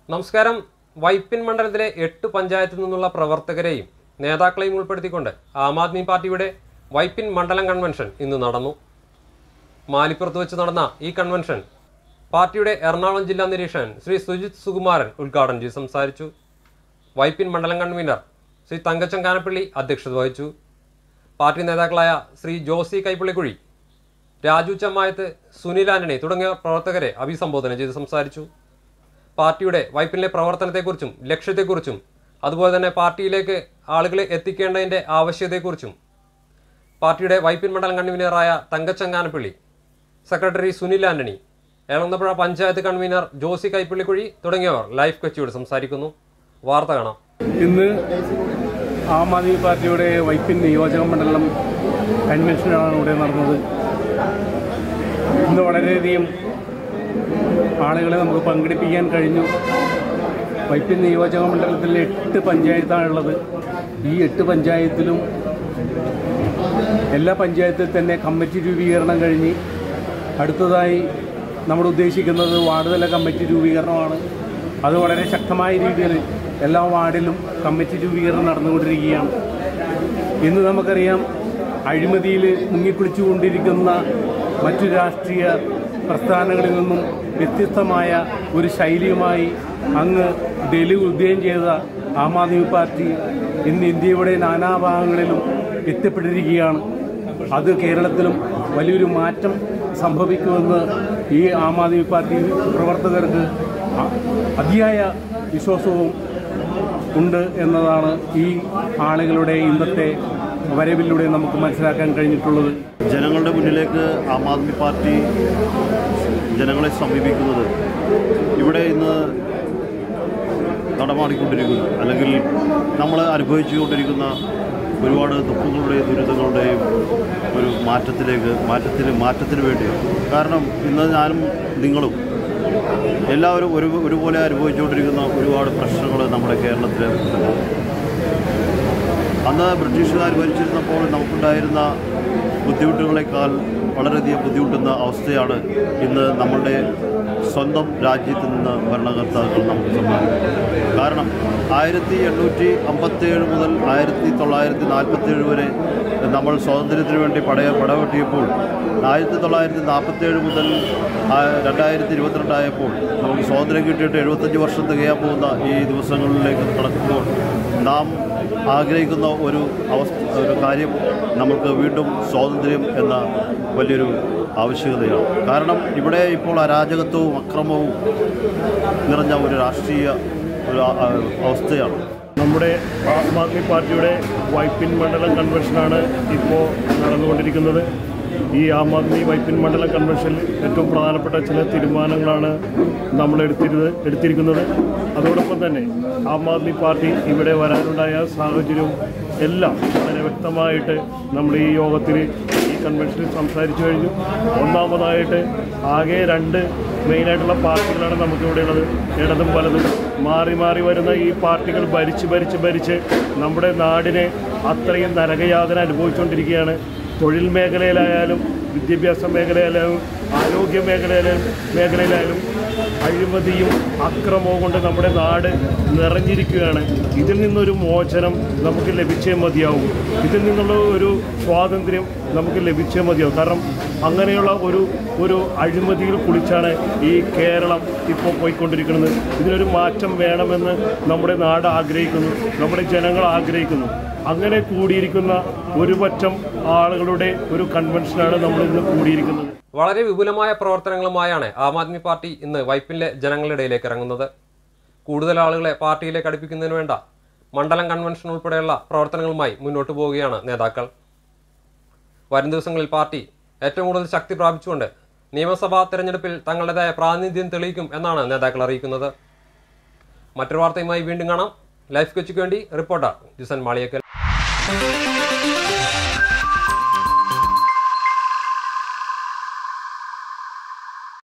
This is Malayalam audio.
നമസ്കാരം വൈപ്പിൻ മണ്ഡലത്തിലെ എട്ട് പഞ്ചായത്തിൽ നിന്നുള്ള പ്രവർത്തകരെയും നേതാക്കളെയും ഉൾപ്പെടുത്തിക്കൊണ്ട് ആം ആദ്മി പാർട്ടിയുടെ വൈപ്പിൻ മണ്ഡലം കൺവെൻഷൻ ഇന്ന് നടന്നു മാലിപ്പുറത്ത് വെച്ച് നടന്ന ഈ കൺവെൻഷൻ പാർട്ടിയുടെ എറണാകുളം ജില്ലാ നിരീക്ഷകൻ ശ്രീ സുജിത് സുകുമാരൻ ഉദ്ഘാടനം ചെയ്ത് സംസാരിച്ചു വൈപ്പിൻ മണ്ഡലം കൺവീനർ ശ്രീ തങ്കച്ചൻ കാനപ്പള്ളി അധ്യക്ഷത വഹിച്ചു പാർട്ടി നേതാക്കളായ ശ്രീ ജോസി കൈപ്പള്ളിക്കുഴി രാജു ചമ്മായത്ത് സുനിൽ ആന്റണി തുടങ്ങിയ പ്രവർത്തകരെ അഭിസംബോധന ചെയ്ത് സംസാരിച്ചു പാർട്ടിയുടെ വൈപ്പിനിലെ പ്രവർത്തനത്തെക്കുറിച്ചും ലക്ഷ്യത്തെക്കുറിച്ചും അതുപോലെ തന്നെ പാർട്ടിയിലേക്ക് ആളുകളെ എത്തിക്കേണ്ടതിൻ്റെ ആവശ്യകതയെക്കുറിച്ചും പാർട്ടിയുടെ വൈപ്പിൻ മണ്ഡലം കൺവീനറായ തങ്കച്ചങ്ങാനപ്പള്ളി സെക്രട്ടറി സുനിൽ ആന്റണി ഏളന്തപ്പുഴ പഞ്ചായത്ത് കൺവീനർ ജോസി കൈപ്പള്ളിക്കുഴി തുടങ്ങിയവർ ലൈഫ് കൊച്ചിയോട് സംസാരിക്കുന്നു വാർത്ത കാണാം ഇന്ന് ആം ആദ്മി പാർട്ടിയുടെ വൈപ്പിൻ നിയോജക മണ്ഡലം കൺവെൻഷനാണ് ഇവിടെ നടന്നത് ഇന്ന് വളരെയധികം ആളുകളെ നമുക്ക് പങ്കെടുപ്പിക്കാൻ കഴിഞ്ഞു വൈപ്പിൻ നിയോജക മണ്ഡലത്തിൽ എട്ട് പഞ്ചായത്താണുള്ളത് ഈ എട്ട് പഞ്ചായത്തിലും എല്ലാ പഞ്ചായത്തിൽ തന്നെ കമ്മിറ്റി രൂപീകരണം കഴിഞ്ഞ് അടുത്തതായി നമ്മൾ ഉദ്ദേശിക്കുന്നത് വാർഡ് തല കമ്മിറ്റി രൂപീകരണമാണ് അത് വളരെ ശക്തമായ രീതിയിൽ എല്ലാ വാർഡിലും കമ്മിറ്റി രൂപീകരണം നടന്നുകൊണ്ടിരിക്കുകയാണ് ഇന്ന് നമുക്കറിയാം അഴിമതിയിൽ മുങ്ങിക്കുളിച്ചുകൊണ്ടിരിക്കുന്ന മറ്റു രാഷ്ട്രീയ പ്രസ്ഥാനങ്ങളിൽ നിന്നും വ്യത്യസ്തമായ ഒരു ശൈലിയുമായി അങ്ങ് ഡൽഹി ഉദയം ചെയ്ത ആം ആദ്മി പാർട്ടി ഇന്ന് ഇന്ത്യയുടെ നാനാഭാഗങ്ങളിലും എത്തിപ്പെട്ടിരിക്കുകയാണ് അത് കേരളത്തിലും വലിയൊരു മാറ്റം സംഭവിക്കുമെന്ന് ഈ ആം ആദ്മി പാർട്ടി പ്രവർത്തകർക്ക് അ- അതിയായ വിശ്വാസവും ഉണ്ട് എന്നതാണ് ഈ ആളുകളുടെ ഇന്നത്തെ വരവിലൂടെ നമുക്ക് മനസ്സിലാക്കാൻ കഴിഞ്ഞിട്ടുള്ളത് ജനങ്ങളുടെ മുന്നിലേക്ക് ആം ആദ്മി പാർട്ടി ജനങ്ങളെ സമീപിക്കുന്നത് ഇവിടെ ഇന്ന് നടമാടിക്കൊണ്ടിരിക്കുന്നു അല്ലെങ്കിൽ നമ്മൾ അനുഭവിച്ചുകൊണ്ടിരിക്കുന്ന ഒരുപാട് ദുഃഖങ്ങളുടെയും ദുരിതങ്ങളുടെയും ഒരു മാറ്റത്തിലേക്ക് മാറ്റത്തിന് മാറ്റത്തിന് വേണ്ടിയാണ് കാരണം ഇന്ന് ഞാനും നിങ്ങളും എല്ലാവരും ഒരു ഒരുപോലെ അനുഭവിച്ചുകൊണ്ടിരിക്കുന്ന ഒരുപാട് പ്രശ്നങ്ങൾ നമ്മുടെ കേരളത്തിൽ അന്ന് ബ്രിട്ടീഷുകാർ ഭരിച്ചിരുന്നപ്പോൾ നമുക്കുണ്ടായിരുന്ന ബുദ്ധിമുട്ടുകളെക്കാൾ വളരെയധികം ബുദ്ധിമുട്ടുന്ന അവസ്ഥയാണ് ഇന്ന് നമ്മളുടെ സ്വന്തം രാജ്യത്ത് നിന്ന് ഭരണകർത്താക്കൾ നമുക്ക് സമ്മാനിക്കുന്നത് കാരണം ആയിരത്തി എണ്ണൂറ്റി അമ്പത്തേഴ് മുതൽ ആയിരത്തി തൊള്ളായിരത്തി നാൽപ്പത്തേഴ് വരെ നമ്മൾ സ്വാതന്ത്ര്യത്തിന് വേണ്ടി പടയ പടവെട്ടിയപ്പോൾ ആയിരത്തി തൊള്ളായിരത്തി നാൽപ്പത്തേഴ് മുതൽ ആ രണ്ടായിരത്തി ഇരുപത്തിരണ്ടായപ്പോൾ നമുക്ക് സ്വാതന്ത്ര്യം കിട്ടിയിട്ട് എഴുപത്തഞ്ച് വർഷം തികയാൻ പോകുന്ന ഈ ദിവസങ്ങളിലേക്ക് കടക്കുമ്പോൾ നാം ആഗ്രഹിക്കുന്ന ഒരു അവസ്ഥ ഒരു കാര്യം നമുക്ക് വീണ്ടും സ്വാതന്ത്ര്യം എന്ന വലിയൊരു ആവശ്യകതയാണ് കാരണം ഇവിടെ ഇപ്പോൾ അരാജകത്വവും അക്രമവും നിറഞ്ഞ ഒരു രാഷ്ട്രീയ ഒരു ആ- ആ അവസ്ഥയാണ് നമ്മുടെ ആം ആദ്മി പാർട്ടിയുടെ വൈപ്പിൻ മണ്ഡലം കൺവെൻഷനാണ് ഇപ്പോൾ നടന്നുകൊണ്ടിരിക്കുന്നത് ഈ ആം ആദ്മി വൈപ്പിൻ മണ്ഡലം കൺവെൻഷനിൽ ഏറ്റവും പ്രധാനപ്പെട്ട ചില തീരുമാനങ്ങളാണ് നമ്മൾ എടുത്തിരുന്നത് എടുത്തിരിക്കുന്നത് അതോടൊപ്പം തന്നെ ആം ആദ്മി പാർട്ടി ഇവിടെ വരാനുണ്ടായ സാഹചര്യവും എല്ലാം വളരെ വ്യക്തമായിട്ട് നമ്മൾ ഈ യോഗത്തിൽ ഈ കൺവെൻഷനിൽ സംസാരിച്ചു കഴിഞ്ഞു ഒന്നാമതായിട്ട് ആകെ രണ്ട് മെയിനായിട്ടുള്ള പാർട്ടികളാണ് നമുക്കിവിടെ ഉള്ളത് ഇടതും വലതും മാറി മാറി വരുന്ന ഈ പാർട്ടികൾ ഭരിച്ച് ഭരിച്ച് ഭരിച്ച് നമ്മുടെ നാടിനെ അത്രയും നരകയാതന അനുഭവിച്ചുകൊണ്ടിരിക്കുകയാണ് തൊഴിൽ മേഖലയിലായാലും വിദ്യാഭ്യാസ മേഖലയിലായാലും ആരോഗ്യ മേഖലയിലായാലും മേഖലയിലായാലും അഴിമതിയും അക്രമവും കൊണ്ട് നമ്മുടെ നാട് നിറഞ്ഞിരിക്കുകയാണ് ഇതിൽ നിന്നൊരു മോചനം നമുക്ക് ലഭിച്ചേ മതിയാവും ഇതിൽ നിന്നുള്ള ഒരു സ്വാതന്ത്ര്യം നമുക്ക് ലഭിച്ചേ മതിയാവും കാരണം അങ്ങനെയുള്ള ഒരു ഒരു അഴിമതിയിൽ കുളിച്ചാണ് ഈ കേരളം ഇപ്പോൾ പോയിക്കൊണ്ടിരിക്കുന്നത് ഇതിനൊരു മാറ്റം വേണമെന്ന് നമ്മുടെ നാട് ആഗ്രഹിക്കുന്നു നമ്മുടെ ജനങ്ങൾ ആഗ്രഹിക്കുന്നു അങ്ങനെ കൂടിയിരിക്കുന്ന ഒരു പറ്റം ആളുകളുടെ ഒരു കൺവെൻഷനാണ് നമ്മൾ ഇന്ന് കൂടിയിരിക്കുന്നത് വളരെ വിപുലമായ പ്രവർത്തനങ്ങളുമായാണ് ആം ആദ്മി പാർട്ടി ഇന്ന് വൈപ്പിനിലെ ജനങ്ങളുടെ ഇടയിലേക്ക് ഇറങ്ങുന്നത് കൂടുതൽ ആളുകളെ പാർട്ടിയിലേക്ക് അടുപ്പിക്കുന്നതിന് വേണ്ട മണ്ഡലം കൺവെൻഷൻ ഉൾപ്പെടെയുള്ള പ്രവർത്തനങ്ങളുമായി മുന്നോട്ട് പോവുകയാണ് നേതാക്കൾ വരും ദിവസങ്ങളിൽ പാർട്ടി ഏറ്റവും കൂടുതൽ ശക്തി പ്രാപിച്ചുകൊണ്ട് നിയമസഭാ തെരഞ്ഞെടുപ്പിൽ തങ്ങളുടേതായ പ്രാതിനിധ്യം തെളിയിക്കും എന്നാണ് നേതാക്കൾ അറിയിക്കുന്നത് മറ്റൊരു വാർത്തയുമായി വീണ്ടും കാണാം ലൈഫ് കൊച്ചിക്ക് വേണ്ടി റിപ്പോർട്ടർ ജിസൻ മാളിയക്കൽ